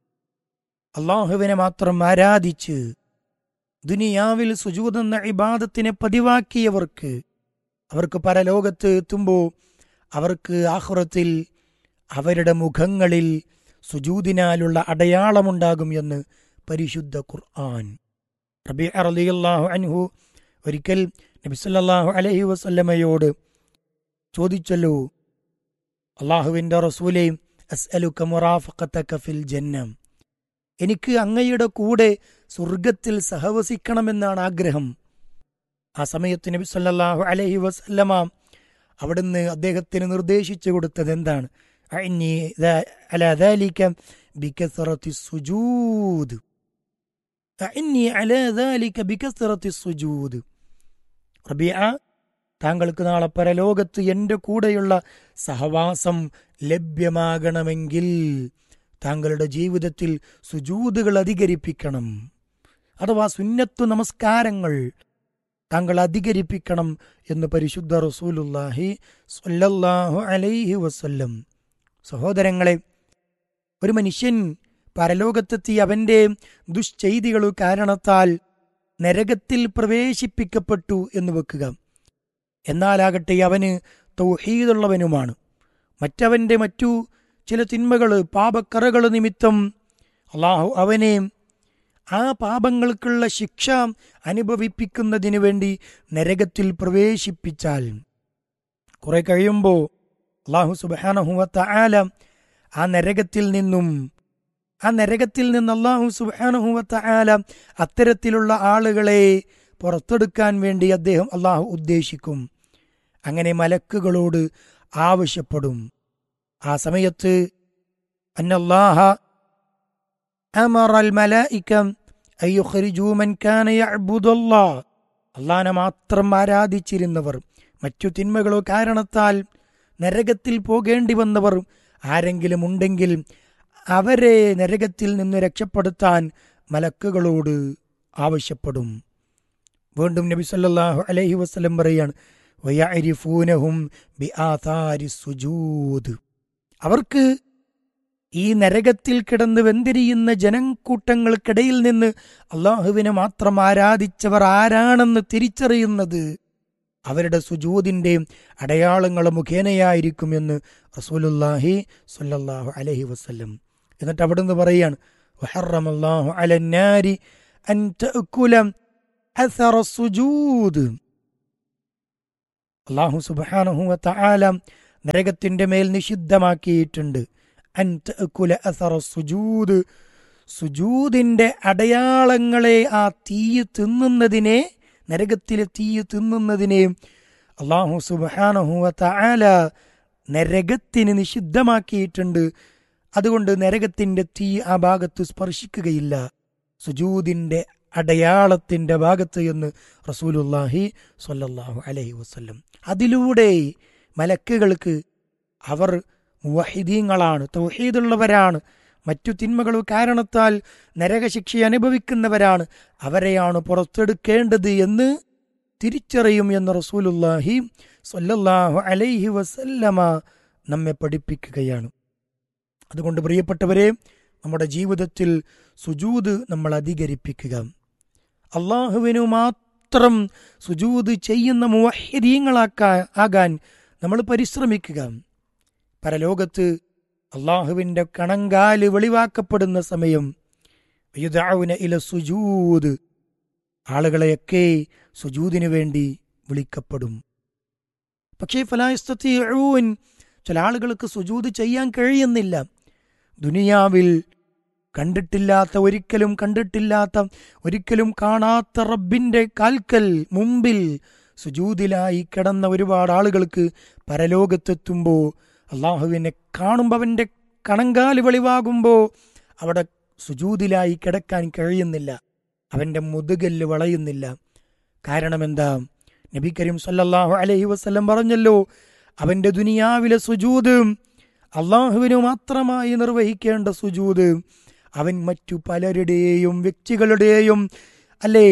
അള്ളാഹുവിനെ മാത്രം ആരാധിച്ച് ദുനിയാവിൽ സുജൂദ് എന്ന ഇബാദത്തിനെ പതിവാക്കിയവർക്ക് അവർക്ക് പരലോകത്ത് എത്തുമ്പോൾ അവർക്ക് ആഹുറത്തിൽ അവരുടെ മുഖങ്ങളിൽ സുജൂദിനാലുള്ള അടയാളമുണ്ടാകും എന്ന് പരിശുദ്ധ ഖുർആൻ റബി അറലിയല്ലാഹു അൻഹു ഒരിക്കൽ നബിസല്ലാഹു അലഹി വസല്ലമയോട് ചോദിച്ചല്ലോ അള്ളാഹുവിൻ്റെ റസൂലെ അസ്അലുക മുറാഫഖത്തക ഫിൽ ജന്നം എനിക്ക് അങ്ങയുടെ കൂടെ സ്വർഗത്തിൽ സഹവസിക്കണമെന്നാണ് ആഗ്രഹം ആ സമയത്ത് നബി സല്ലല്ലാഹു അലൈഹി വസല്ലമ അവിടുന്ന് അദ്ദേഹത്തിന് നിർദ്ദേശിച്ചു കൊടുത്തത് എന്താണ് അഇന്നി ദാ- അലാ ദാലിക ബികസറത്തി സുജൂദ് അഇന്നി അലാ ദാലിക ബികസറത്തി സുജൂദ് റബിയ താങ്കൾക്ക് നാളെ പരലോകത്ത് എൻ്റെ കൂടെയുള്ള സഹവാസം ലഭ്യമാകണമെങ്കിൽ താങ്കളുടെ ജീവിതത്തിൽ സുജൂതുകൾ അധികരിപ്പിക്കണം അഥവാ സുന്നത്തു നമസ്കാരങ്ങൾ താങ്കൾ അധികരിപ്പിക്കണം എന്ന് പരിശുദ്ധ റസൂലുല്ലാഹി സ്വല്ലല്ലാഹു അലൈഹി വസല്ലം സഹോദരങ്ങളെ ഒരു മനുഷ്യൻ പരലോകത്തെത്തി അവന്റെ ദുശ്ചെയ്തികൾ കാരണത്താൽ നരകത്തിൽ പ്രവേശിപ്പിക്കപ്പെട്ടു എന്ന് വെക്കുക എന്നാലാകട്ടെ അവന് തൗഹീദുള്ളവനുമാണ് മറ്റവന്റെ മറ്റു ചില തിന്മകൾ പാപക്കറകൾ നിമിത്തം അള്ളാഹു അവനെ ആ പാപങ്ങൾക്കുള്ള ശിക്ഷ അനുഭവിപ്പിക്കുന്നതിന് വേണ്ടി നരകത്തിൽ പ്രവേശിപ്പിച്ചാൽ കുറെ കഴിയുമ്പോൾ അള്ളാഹു സുബാനഹുവത്ത ആല ആ നരകത്തിൽ നിന്നും ആ നരകത്തിൽ നിന്ന് അള്ളാഹു സുബാനഹുവത്ത ആല അത്തരത്തിലുള്ള ആളുകളെ പുറത്തെടുക്കാൻ വേണ്ടി അദ്ദേഹം അള്ളാഹു ഉദ്ദേശിക്കും അങ്ങനെ മലക്കുകളോട് ആവശ്യപ്പെടും ആ സമയത്ത് അന്നല്ലാഹ أمر الملائكة أن يخرجوا من كان يعبد الله അള്ളാനെ മാത്രം ആരാധിച്ചിരുന്നവർ മറ്റു തിന്മകളോ കാരണത്താൽ നരകത്തിൽ പോകേണ്ടി വന്നവർ ആരെങ്കിലും ഉണ്ടെങ്കിൽ അവരെ നരകത്തിൽ നിന്ന് രക്ഷപ്പെടുത്താൻ മലക്കുകളോട് ആവശ്യപ്പെടും വീണ്ടും നബി സല്ലല്ലാഹു അലൈഹി വസല്ലം പറയാണ് വയഅരിഫൂനഹും ബിആഥാരി സുജൂദ് അവർക്ക് ഈ നരകത്തിൽ കിടന്ന് വെന്തിരിയുന്ന ജനക്കൂട്ടങ്ങൾക്കിടയിൽ നിന്ന് അള്ളാഹുവിനെ മാത്രം ആരാധിച്ചവർ ആരാണെന്ന് തിരിച്ചറിയുന്നത് അവരുടെ സുജൂദിന്റെ അടയാളങ്ങൾ മുഖേനയായിരിക്കും എന്ന് റസൂലുല്ലാഹി സ്വല്ലല്ലാഹു അലൈഹി വസല്ലം എന്നിട്ട് അവിടുന്ന് പറയാണ് വഹറമല്ലാഹു അലന്നാരി أن تأكل أثر السجود അള്ളാഹു സുബാനഹു വതആല നരകത്തിന്റെ മേൽ നിഷിദ്ധമാക്കിയിട്ടുണ്ട് അൻ തഅക്കുല അസറ സുജൂദ് സുജൂദിന്റെ അടയാളങ്ങളെ ആ തീയ് തിന്നുന്നതിനെ നരകത്തിലെ തീയ് തിന്നുന്നതിനെ അള്ളാഹു സുബാനഹു വതആല നരകത്തിന് നിഷിദ്ധമാക്കിയിട്ടുണ്ട് അതുകൊണ്ട് നരകത്തിന്റെ തീ ആ ഭാഗത്ത് സ്പർശിക്കുകയില്ല സുജൂദിന്റെ അടയാളത്തിന്റെ ഭാഗത്ത് എന്ന് റസൂലുല്ലാഹി സ്വല്ലല്ലാഹു അലൈഹി വസല്ലം അതിലൂടെ മലക്കുകൾക്ക് അവർ മുവഹിദീങ്ങളാണ് തൗഹീദുള്ളവരാണ് മറ്റു തിന്മകൾ കാരണത്താൽ നരകശിക്ഷ അനുഭവിക്കുന്നവരാണ് അവരെയാണ് പുറത്തെടുക്കേണ്ടത് എന്ന് തിരിച്ചറിയും എന്ന് റസൂലുല്ലാഹി സ്വല്ലല്ലാഹു അലൈഹി വസല്ലമ നമ്മെ പഠിപ്പിക്കുകയാണ് അതുകൊണ്ട് പ്രിയപ്പെട്ടവരെ നമ്മുടെ ജീവിതത്തിൽ സുജൂദ് നമ്മൾ അധികരിപ്പിക്കുക അള്ളാഹുവിനു മാത്രം സുജൂദ് ചെയ്യുന്ന മുവഹിദീങ്ങളാക്കാ ആകാൻ നമ്മൾ പരിശ്രമിക്കുക പരലോകത്ത് അള്ളാഹുവിൻ്റെ കണങ്കാല് വെളിവാക്കപ്പെടുന്ന സമയം യുദാവുന ഇല സുജൂദ് ആളുകളെയൊക്കെ സുജൂദിനു വേണ്ടി വിളിക്കപ്പെടും പക്ഷേ ഫലാസ്തീൻ ചില ആളുകൾക്ക് സുജൂദ് ചെയ്യാൻ കഴിയുന്നില്ല ദുനിയാവിൽ കണ്ടിട്ടില്ലാത്ത ഒരിക്കലും കണ്ടിട്ടില്ലാത്ത ഒരിക്കലും കാണാത്ത റബ്ബിന്റെ കാൽക്കൽ മുമ്പിൽ സുജൂതിലായി കിടന്ന ഒരുപാട് ആളുകൾക്ക് പരലോകത്തെത്തുമ്പോൾ അള്ളാഹുവിനെ കാണുമ്പോൾ അവൻ്റെ കണങ്കാല് വെളിവാകുമ്പോൾ അവിടെ സുജൂതിലായി കിടക്കാൻ കഴിയുന്നില്ല അവൻ്റെ മുതുകല്ല് വളയുന്നില്ല കാരണം എന്താ നബി കരീം സല്ലല്ലാഹു അലൈഹി വസല്ലം പറഞ്ഞല്ലോ അവൻ്റെ ദുനിയാവിലെ സുജൂത് അള്ളാഹുവിനു മാത്രമായി നിർവഹിക്കേണ്ട സുജൂത് അവൻ മറ്റു പലരുടെയും വ്യക്തികളുടെയും അല്ലേ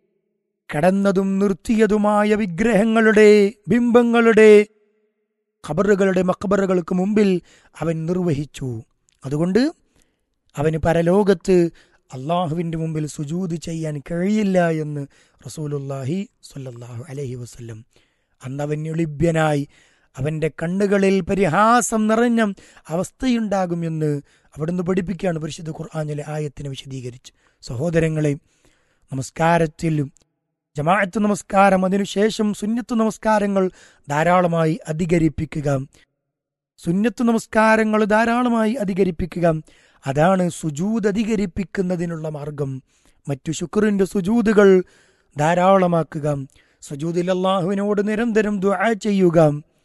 കടന്നതും നിർത്തിയതുമായ വിഗ്രഹങ്ങളുടെ ബിംബങ്ങളുടെ ഖബറുകളുടെ മക്കബറുകൾക്ക് മുമ്പിൽ അവൻ നിർവഹിച്ചു അതുകൊണ്ട് അവന് പരലോകത്ത് അള്ളാഹുവിൻ്റെ മുമ്പിൽ സുജൂത് ചെയ്യാൻ കഴിയില്ല എന്ന് റസൂലുല്ലാഹി സ്വല്ലല്ലാഹു അലൈഹി വസല്ലം അന്ന് അവൻ എളിഭ്യനായി അവൻ്റെ കണ്ണുകളിൽ പരിഹാസം നിറഞ്ഞ അവസ്ഥയുണ്ടാകുമെന്ന് അവിടുന്ന് പഠിപ്പിക്കുകയാണ് പരിശുദ്ധ ഖുർആാനിലെ ആയത്തിനെ വിശദീകരിച്ച് സഹോദരങ്ങളെ നമസ്കാരത്തിലും ജമാഅത്ത് നമസ്കാരം അതിനുശേഷം സുന്നത്ത് നമസ്കാരങ്ങൾ ധാരാളമായി അധികരിപ്പിക്കുക സുന്നത്ത് നമസ്കാരങ്ങൾ ധാരാളമായി അധികരിപ്പിക്കുക അതാണ് സുജൂത് അധികരിപ്പിക്കുന്നതിനുള്ള മാർഗം മറ്റു ശുക്രിന്റെ സുജൂതുകൾ ധാരാളമാക്കുക സുജൂദിൽ അള്ളാഹുവിനോട് നിരന്തരം ദുആ ചെയ്യുക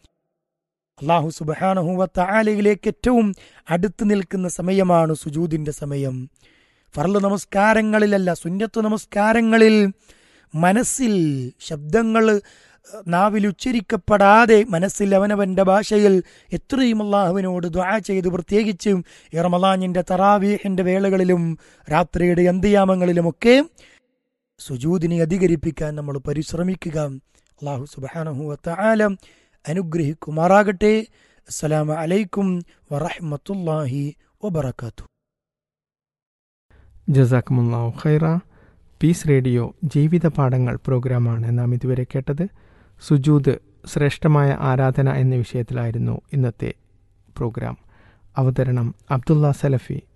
അള്ളാഹു സുബാനഹുവത്താലയിലേക്ക് ഏറ്റവും അടുത്ത് നിൽക്കുന്ന സമയമാണ് സുജൂദിന്റെ സമയം ഫർള് നമസ്കാരങ്ങളിലല്ല സുന്നത്ത് നമസ്കാരങ്ങളിൽ മനസ്സിൽ ശബ്ദങ്ങൾ നാവിൽ ഉച്ചരിക്കപ്പെടാതെ മനസ്സിൽ അവനവന്റെ ഭാഷയിൽ എത്രയും അള്ളാഹുവിനോട് ദ്വാ ചെയ്ത് പ്രത്യേകിച്ചും ഈ റമലാഞ്ഞിന്റെ തറാവീഹിന്റെ വേളകളിലും രാത്രിയുടെ അന്ത്യയാമങ്ങളിലുമൊക്കെ സുജൂദിനെ അധികരിപ്പിക്കാൻ നമ്മൾ പരിശ്രമിക്കുക അള്ളാഹു സുബാനഹുവത്താലം അനുഗ്രഹിക്കുമാറാകട്ടെ അസ്സലാമു അലൈക്കും വറഹ്മത്തുള്ളാഹി വബറകാതുഹു ജസാക്കുമുല്ലാഹു ഖൈറ പീസ് റേഡിയോ ജീവിത പാഠങ്ങൾ പ്രോഗ്രാമാണ് നാം ഇതുവരെ കേട്ടത് സുജൂദ് ശ്രേഷ്ഠമായ ആരാധന എന്ന വിഷയത്തിലായിരുന്നു ഇന്നത്തെ പ്രോഗ്രാം അവതരണം അബ്ദുള്ള സലഫി